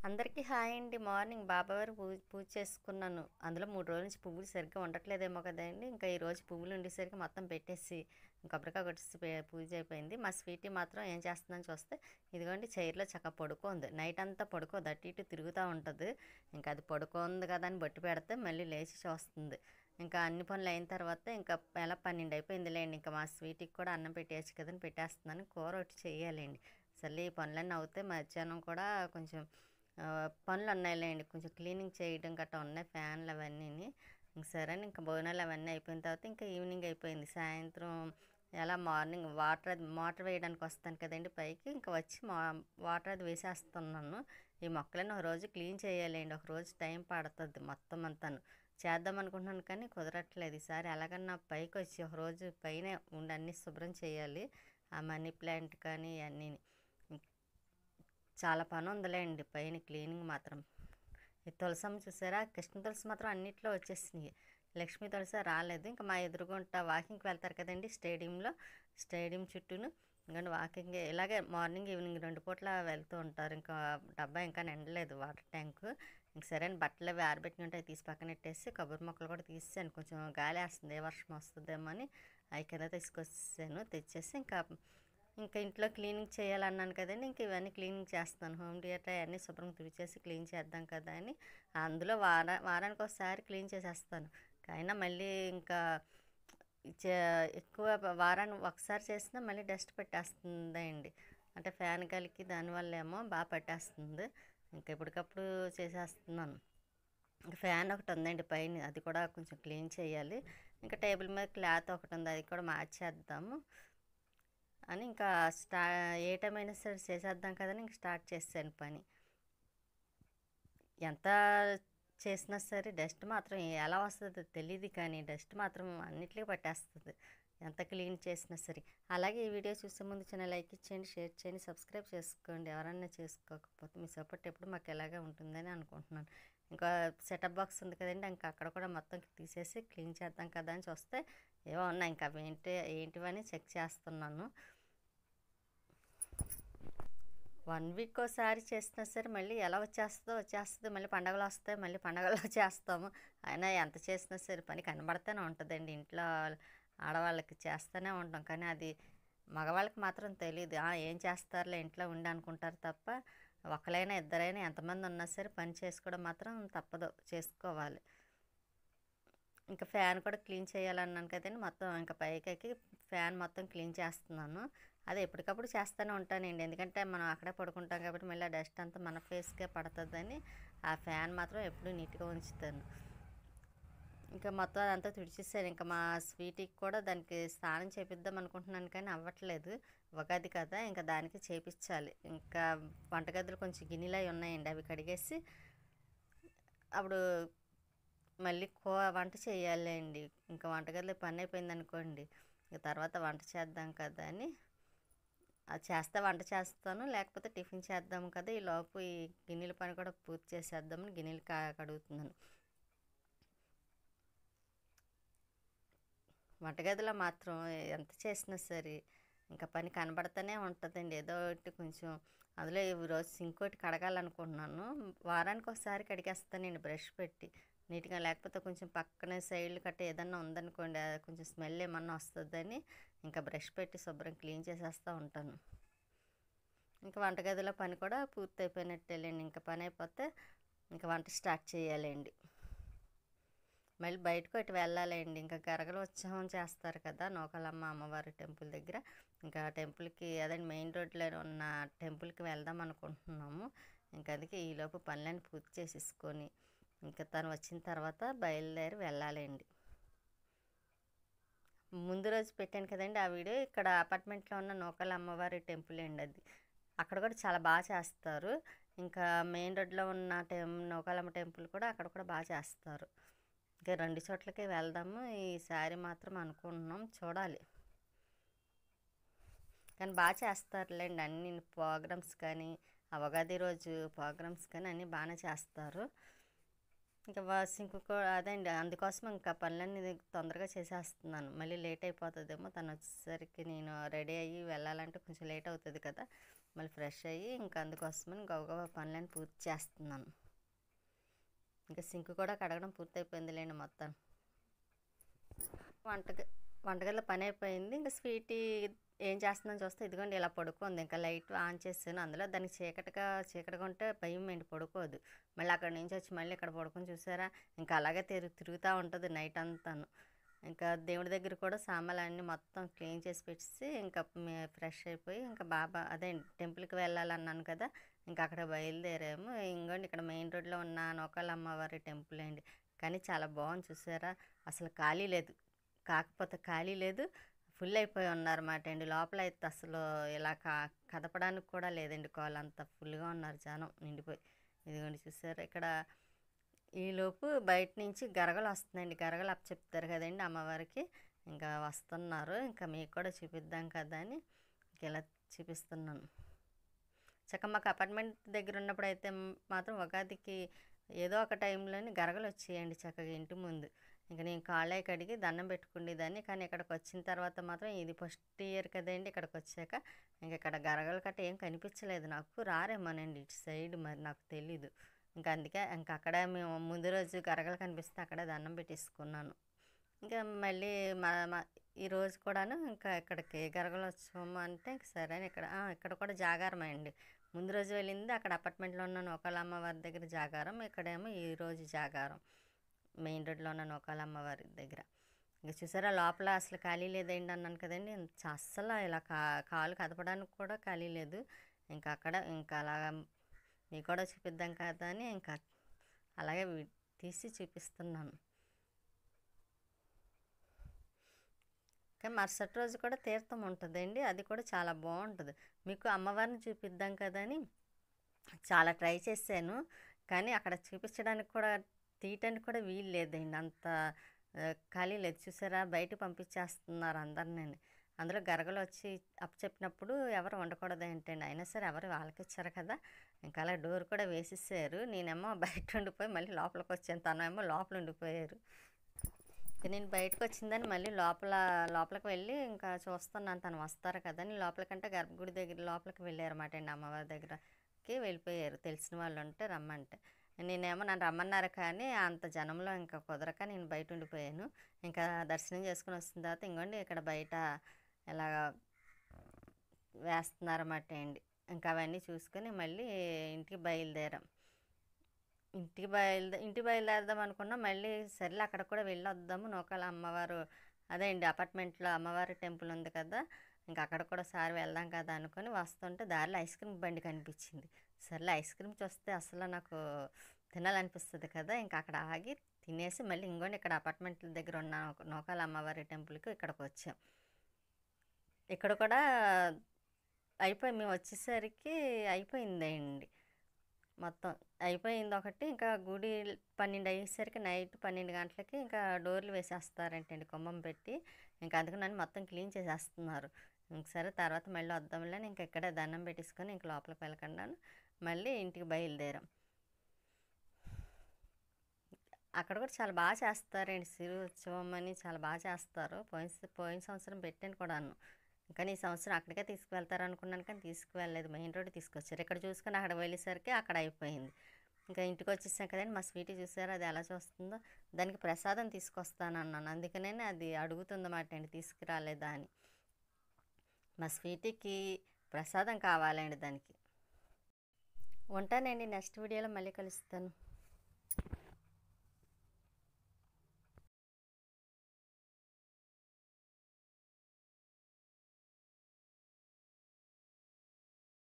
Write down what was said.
అందరికీ హాయ్ అండి మార్నింగ్ బాబావారు పూజ పూజ చేసుకున్నాను అందులో మూడు రోజుల నుంచి పువ్వులు సరిగ్గా ఉండట్లేదేమో కదండి ఇంకా ఈ రోజు పువ్వులు ఉండేసరికి మొత్తం పెట్టేసి కొబ్బరికాయ కొట్టేసి పే- పూజ అయిపోయింది మా స్వీటీ మాత్రం ఏం చేస్తుందని చూస్తే ఇదిగోండి చైర్లో చక్కగా పడుకోంది నైట్ అంతా పడుకోదు అటు ఇటు తిరుగుతూ ఉంటుంది ఇంకా అది పడుకోంది కదా అని బొట్టు పెడితే మళ్ళీ లేచి చూస్తుంది ఇంకా అన్ని పనులు అయిన తర్వాత ఇంకా ఎలా పన్నెండు అయిపోయింది లేండి ఇంకా మా స్వీట్కి కూడా అన్నం పెట్టేయచ్చు కదని పెట్టేస్తున్నాను కూర ఒకటి చేయాలండి అసలు ఈ పనులన్నీ అవుతే మధ్యాహ్నం కూడా కొంచెం ఆ, పనులు ఉన్నాయిలేండి కొంచెం క్లీనింగ్ చేయడం గట్రా ఉన్నాయి ఫ్యాన్లు అవన్నీ ఇంక సరే అని ఇంకా భోజనాలు అవన్నీ అయిపోయిన తర్వాత ఇంకా ఈవినింగ్ అయిపోయింది సాయంత్రం ఎలా మార్నింగ్ వాటర్ అది మోటార్ వేయడానికి వస్తాను కదండి పైకి ఇంకా వచ్చి మా వాటర్ అది వేసేస్తున్నాను ఈ మొక్కలను ఒక రోజు క్లీన్ చేయాలండి ఒక రోజు టైం పడుతుంది మొత్తం అంతాను చేద్దాం అనుకుంటున్నాను కానీ కుదరట్లేదు ఈసారి ఎలాగన్నా పైకి వచ్చి ఒక రోజు పైన ఉండి అన్నీ శుభ్రం చేయాలి ఆ మనీ ప్లాంట్ కానీ అన్నీ చాలా పని ఉందిలేండి పైన క్లీనింగ్ మాత్రం ఈ తులసమ్మ చూసారా కృష్ణ తులసి మాత్రం అన్నిట్లో వచ్చేసినాయి లక్ష్మీ తులసి రాలేదు ఇంకా మా ఎదురుగుంట వాకింగ్కి వెళ్తారు కదండి స్టేడియంలో స్టేడియం చుట్టూను ఇంకా వాకింగ్ ఇలాగే మార్నింగ్ ఈవినింగ్ రెండు పూట్ల వెళ్తూ ఉంటారు ఇంకా డబ్బా ఇంకా నిండలేదు వాటర్ ట్యాంకు ఇంక సరే అని బట్టలు అవి ఆరబెట్టిన ఉంటే తీసి పక్కన పెట్టేసి కొబ్బరి మొక్కలు కూడా తీసాను కొంచెం గాలి వేస్తుంది ఏ వర్షం వస్తుందేమో అని అవి కింద తీసుకొచ్చాను తెచ్చేసి ఇంకా ఇంకా ఇంట్లో క్లీనింగ్ చేయాలన్నాను కదండి ఇంక ఇవన్నీ క్లీనింగ్ చేస్తాను హోమ్ థియేటర్ అన్నీ శుభ్రం తుడిచేసి క్లీన్ చేద్దాం కదా అని అందులో వార వారానికి ఒకసారి క్లీన్ చేసేస్తాను అయినా మళ్ళీ ఇంకా చే- ఎక్కువ వారానికి ఒకసారి చేసినా మళ్ళీ డస్ట్ పెట్టేస్తుందండి అంటే ఫ్యాన్ కలికి దానివల్ల ఏమో బాగా పట్టేస్తుంది ఇంకా ఎప్పటికప్పుడు చేసేస్తున్నాను ఇంకా ఫ్యాన్ ఒకటి ఉందండి పైన అది కూడా కొంచెం క్లీన్ చేయాలి ఇంకా టేబుల్ మీద క్లాత్ ఒకటి ఉంది అది కూడా మార్చేద్దాము అని ఇంకా స్టా ఏ టైం అయినా సరే చేసేద్దాం కదని ఇంక స్టార్ట్ చేశాను పని ఎంత చేసినా సరే డస్ట్ మాత్రం ఎలా వస్తుందో తెలియదు కానీ డస్ట్ మాత్రం అన్నిటికీ పట్టేస్తుంది ఎంత క్లీన్ చేసినా సరే అలాగే ఈ వీడియో చూసే ముందు చిన్న లైక్ ఇచ్చేయండి షేర్ చేయండి సబ్స్క్రైబ్ చేసుకోండి ఎవరన్నా చేసుకోకపోతే మీ సపోర్ట్ ఎప్పుడు మాకు ఎలాగే ఉంటుందని అనుకుంటున్నాను ఇంకా సెటప్ బాక్స్ ఉంది కదండి ఇంకా అక్కడ కూడా మొత్తం తీసేసి క్లీన్ చేద్దాం కదా అని చూస్తే ఏవో ఉన్నాయి ఇంకా అవి ఏంటి ఏంటివని చెక్ చేస్తున్నాను వన్ వీక్ ఒకసారి చేసినా సరే మళ్ళీ ఎలా వచ్చేస్తుందో వచ్చేస్తుంది మళ్ళీ పండగలు వస్తాయి మళ్ళీ పండగలో చేస్తాము అయినా ఎంత చేసినా సరే పని కనబడుతూనే ఉంటుందండి ఇంట్లో ఆడవాళ్ళకి చేస్తూనే ఉంటాం కానీ అది మగవాళ్ళకి మాత్రం తెలియదు "ఆ, ఏం చేస్తారులే ఇంట్లో ఉండి అనుకుంటారు తప్ప ఒకరైనా ఇద్దరైనా ఎంతమంది ఉన్నా సరే పని చేసుకోవడం మాత్రం తప్పదు చేసుకోవాలి ఇంకా ఫ్యాన్ కూడా క్లీన్ చేయాలన్నాను కదండి మొత్తం ఇంకా పైకి ఎక్కి ఫ్యాన్ మొత్తం క్లీన్ చేస్తున్నాను అది ఎప్పటికప్పుడు చేస్తూనే ఉంటానండి ఎందుకంటే మనం అక్కడే పడుకుంటాం కాబట్టి మళ్ళీ ఆ డస్ట్ అంతా మన ఫేస్కే పడుతుందని ఆ ఫ్యాన్ మాత్రం ఎప్పుడు నీట్గా ఉంచుతాను ఇంకా మొత్తం అదంతా తుడిచేసాను ఇంకా మా స్వీట్కి కూడా దానికి స్నానం చేపిద్దాం అనుకుంటున్నాను కానీ అవ్వట్లేదు ఉగాది కదా ఇంకా దానికి చేపించాలి ఇంకా వంటగదిలో కొంచెం గిన్నెలు అవి ఉన్నాయండి అవి కడిగేసి అప్పుడు మళ్ళీ కో వంట చేయాలి అండి ఇంకా వంటగదిలో పని అయిపోయింది అనుకోండి ఇక తర్వాత వంట చేద్దాం కదా అని అది చేస్తే వంట చేస్తాను లేకపోతే టిఫిన్ చేద్దాం కదా ఈ లోపు ఈ గిన్నెల పని కూడా పూర్తి చేసేద్దామని గిన్నెలు కా కడుగుతున్నాను వంటగదిలో మాత్రం ఎంత చేసినా సరే ఇంకా పని కనబడుతూనే ఉంటుందండి ఏదో ఒకటి కొంచెం అందులో ఈరోజు ఇంకోటి కడగాలనుకుంటున్నాను వారానికి ఒకసారి కడిగేస్తానండి బ్రష్ పెట్టి నీట్గా లేకపోతే కొంచెం పక్కన సైడ్లు కట్ట ఏదన్నా ఉందనుకోండి అది కొంచెం స్మెల్ ఏమన్నా వస్తుందని ఇంకా బ్రష్ పెట్టి శుభ్రం క్లీన్ చేసేస్తూ ఉంటాను ఇంకా వంటగదిలో పని కూడా పూర్తి అయిపోయినట్టేలేండి ఇంకా పని అయిపోతే ఇంకా వంట స్టార్ట్ చేయాలండి మళ్ళీ బయటకు అటు వెళ్ళాలండి ఇంకా గరగల ఉత్సవం చేస్తారు కదా నూకలమ్మ అమ్మవారి టెంపుల్ దగ్గర ఇంకా టెంపుల్కి అదే మెయిన్ రోడ్లో ఉన్న టెంపుల్కి వెళ్దాం అనుకుంటున్నాము ఇంకా అందుకే ఈలోపు పనులన్నీ పూర్తి చేసేసుకొని ఇంకా తను వచ్చిన తర్వాత బయలుదేరి వెళ్ళాలండి ముందు రోజు పెట్టాను కదండి ఆ వీడియో ఇక్కడ అపార్ట్మెంట్లో ఉన్న నూకల అమ్మవారి టెంపుల్ అండి అది అక్కడ కూడా చాలా బాగా చేస్తారు ఇంకా మెయిన్ రోడ్లో ఉన్న టెం నూకాలమ్మ టెంపుల్ కూడా అక్కడ కూడా బాగా చేస్తారు ఇంకా రెండు చోట్లకి వెళ్దాము ఈసారి మాత్రం అనుకుంటున్నాం చూడాలి కానీ బాగా చేస్తారులేండి అన్ని ప్రోగ్రామ్స్ కానీ ఆ ఉగాది రోజు ప్రోగ్రామ్స్ కానీ అన్నీ బాగానే చేస్తారు ఇంకా సింక్ కూడా అదే అండి అందుకోసం ఇంకా పనులన్నీ తొందరగా చేసేస్తున్నాను మళ్ళీ లేట్ అయిపోతుందేమో తను వచ్చేసరికి నేను రెడీ అయ్యి వెళ్ళాలంటే కొంచెం లేట్ అవుతుంది కదా మళ్ళీ ఫ్రెష్ అయ్యి ఇంకా అందుకోసమని గబగబా పనులన్నీ పూర్తి చేస్తున్నాను ఇంకా సింక్ కూడా కడగడం పూర్తయిపోయిందిలేండి మొత్తం వంటగ వంటగదిలో పని అయిపోయింది ఇంకా స్వీటీ ఏం చేస్తుందని చూస్తే ఇదిగోండి ఇలా పడుకోంది ఇంకా లైట్ ఆన్ చేసాను అందులో దానికి చీకటిగా చీకటిగా ఉంటే భయం ఏంటి పడుకోదు మళ్ళీ అక్కడ నుంచి వచ్చి మళ్ళీ ఇక్కడ పడుకొని చూసారా ఇంకా అలాగే తిరుగు తిరుగుతూ ఉంటుంది నైట్ అంతాను ఇంకా దేవుడి దగ్గర కూడా సామాన్లు అన్నీ మొత్తం క్లీన్ చేసి పెట్టేసి ఇంకా ఫ్రెష్ అయిపోయి ఇంకా బాబా అదే టెంపుల్కి వెళ్ళాలన్నాను కదా ఇంకా అక్కడ బయలుదేరాము ఇంకోండి ఇక్కడ మెయిన్ రోడ్లో ఉన్న నోకాల అమ్మవారి టెంపుల్ అండి కానీ చాలా బాగుంది చూసారా అసలు ఖాళీ లేదు కాకపోతే ఖాళీ లేదు ఫుల్ అయిపోయి ఉన్నారన్నమాట అండి లోపల అయితే అసలు ఇలా కా కదపడానికి కూడా లేదండి కాల్ అంత ఫుల్గా ఉన్నారు జనం నిండిపోయి ఇదిగోండి చూసారా ఇక్కడ ఈలోపు బయట నుంచి గరగలు వస్తున్నాయండి గరగలు అప్ చెప్తారు కదండి అమ్మవారికి ఇంకా వస్తున్నారు ఇంకా మీకు కూడా చూపిద్దాం కదా అని ఇలా చూపిస్తున్నాను చక్క మాకు అపార్ట్మెంట్ దగ్గర ఉన్నప్పుడు అయితే మాత్రం ఉగాదికి ఏదో ఒక టైంలోని గరగలు వచ్చేయండి చక్కగా ఇంటి ముందు ఇంకా నేను కాళ్ళే కడిగి దండం పెట్టుకునేదాన్ని కానీ ఇక్కడికి వచ్చిన తర్వాత మాత్రం ఇది ఫస్ట్ ఇయర్ కదండి ఇక్కడికి వచ్చాక ఇంక ఇక్కడ గరగలు కట్ట ఏం కనిపించలేదు నాకు రారేమోనండి ఇటు సైడ్ మరి నాకు తెలీదు ఇంకా అందుకే ఇంకా అక్కడ మేము ముందు రోజు గరగలు కనిపిస్తే అక్కడే దండం పెట్టేసుకున్నాను ఇంకా మళ్ళీ మా మా ఈ రోజు కూడాను ఇంకా ఇక్కడికి గరగలు వచ్చాము అంటే ఇంక సరే అని ఇక్కడ ఆ, ఇక్కడ కూడా జాగారం అండి ముందు రోజు వెళ్ళింది అక్కడ అపార్ట్మెంట్లో ఉన్న నూకాల అమ్మవారి దగ్గర జాగారం ఇక్కడేమో ఈ రోజు జాగారం మెయిన్ రోడ్లో ఉన్న నూకాల అమ్మవారి దగ్గర ఇంకా చూసారా లోపల అసలు ఖాళీ లేదండి అన్నాను కదండి చ- అస్సలు ఇలా కా కాలు కదపడానికి కూడా ఖాళీ లేదు ఇంకా అక్కడ ఇంకా అలాగా మీకు కూడా చూపిద్దాం కదా అని ఇంకా అలాగే వి- తీసి చూపిస్తున్నాను కానీ మరుసటి రోజు కూడా తీర్థం ఉంటుందండి అది కూడా చాలా బాగుంటుంది మీకు అమ్మవారిని చూపిద్దాం కదా అని చాలా ట్రై చేశాను కానీ అక్కడ చూపించడానికి కూడా తీయటానికి కూడా వీలు లేదండి అంత ఆ, ఖాళీ లేదు చూసారా బయట పంపించేస్తున్నారు అందరినీ అందులో గరగలు వచ్చి అప్ చెప్పినప్పుడు ఎవరు ఉండకూడదు ఏంటండి అయినా సరే ఎవరు వాళ్ళకి ఇచ్చారు కదా ఇంకా అలా డోర్ కూడా వేసేసారు నేనేమో బయట ఉండిపోయి మళ్ళీ లోపలికి వచ్చాను తనేమో లోపల ఉండిపోయారు ఇక నేను బయటకు వచ్చిందని మళ్ళీ లోపల లోపలికి వెళ్ళి ఇంకా చూస్తున్నాను తను వస్తారు కదా అని లోపలికంటే గర్భగుడి దగ్గర లోపలికి వెళ్ళారన్నమాట అండి అమ్మవారి దగ్గరకి వెళ్ళిపోయారు తెలిసిన వాళ్ళు ఉంటే రమ్మంటే నేనేమో నన్ను రమ్మన్నారు కానీ అంత జనంలో ఇంకా కుదరక నేను బయట ఉండిపోయాను ఇంకా దర్శనం చేసుకుని వచ్చిన తర్వాత ఇంకోండి ఇక్కడ బయట ఇలా వేస్తున్నారన్నమాట అండి ఇంకా అవన్నీ చూసుకొని మళ్ళీ ఇంటికి బయలుదేరాం ఇంటికి బయలుదే ఇంటికి బయలుదేరదాం అనుకున్నా మళ్ళీ సర్లే అక్కడ కూడా వెళ్ళొద్దాము నూకాల అమ్మవారు అదే అండి అపార్ట్మెంట్లో అమ్మవారి టెంపుల్ ఉంది కదా ఇంకా అక్కడ కూడా సారి వెళ్దాం కదా అనుకొని వస్తుంటే దారిలో ఐస్ క్రీమ్ బండి కనిపించింది సర్లే ఐస్ క్రీమ్ చూస్తే అసలు నాకు తినాలనిపిస్తుంది కదా ఇంకా అక్కడ ఆగి తినేసి మళ్ళీ ఇంకోండి ఇక్కడ అపార్ట్మెంట్ల దగ్గర ఉన్న నూకాల అమ్మవారి టెంపుల్కి ఇక్కడికి వచ్చాం ఇక్కడ కూడా అయిపోయి మేము వచ్చేసరికి అయిపోయిందండి మొత్తం అయిపోయింది ఒకటి ఇంకా గుడి పన్నెండు అయ్యేసరికి నైట్ పన్నెండు గంటలకి ఇంకా డోర్లు వేసేస్తారంటండి కుమ్మం పెట్టి ఇంకా అందుకు నన్ను మొత్తం క్లీన్ చేసేస్తున్నారు ఇంక సరే తర్వాత మళ్ళీ వద్దాంలే ఇంకా ఇక్కడే దండం పెట్టేసుకొని ఇంక లోపలికి వెళ్ళకుండా మళ్ళీ ఇంటికి బయలుదేరాం అక్కడ కూడా చాలా బాగా చేస్తారండి సిరు ఉత్సవం అని చాలా బాగా చేస్తారు పోయిన స- పోయిన సంవత్సరం పెట్టాను కూడాను కానీ ఈ సంవత్సరం అక్కడికే తీసుకువెళ్తారు అనుకున్నాను కానీ తీసుకువెళ్ళలేదు మెయిన్ రోడ్ తీసుకొచ్చారు ఇక్కడ చూసుకొని అక్కడ వెళ్ళేసరికి అక్కడ అయిపోయింది ఇంకా ఇంటికి వచ్చేసాం కదండి మా స్వీట్ చూసారు అది ఎలా చూస్తుందో దానికి ప్రసాదం తీసుకొస్తాను అన్నాను అందుకనే అది అడుగుతుందన్నమాట అండి తీసుకురాలేదా అని మా స్వీటీకి ప్రసాదం కావాలండి దానికి ఉంటానండి నెక్స్ట్ వీడియోలో మళ్ళీ కలుస్తాను